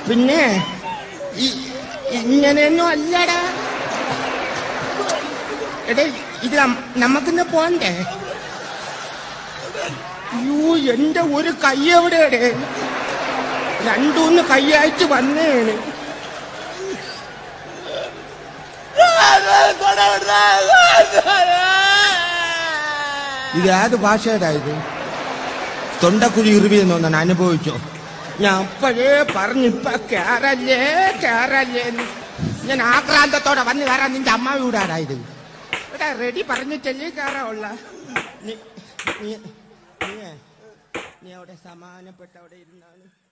പിന്നെ ഈ- ഇങ്ങനെയൊന്നും അല്ലടാ എടേ ഇത് നം- നമുക്കിന്ന് പോണ്ടേ അയ്യോ എന്റെ ഒരു കൈ എവിടെയാടേ രണ്ടൂന്ന് കൈയായിട്ട് വന്നേണ് ഇത് ഏത് ഭാഷയുടെ ഇത് തൊണ്ടക്കുഴി ഇറുവിയെന്ന് തോന്നാൻ അനുഭവിച്ചോ ഞാൻ അപ്പോഴേ പറഞ്ഞിപ്പ കേറല്ലേ കേറല്ലേ എന്ന്. ഞാൻ ആക്രാന്തത്തോടെ വന്ന് കയറാൻ നിന്റെ അമ്മ വീടാടാ ഇത് ഇവിടെ റെഡി പറഞ്ഞിട്ടല്ലേ കയറാവുള്ള നീ നീ നീ നീ അവിടെ സമാനപ്പെട്ട അവിടെ ഇരുന്നാണ്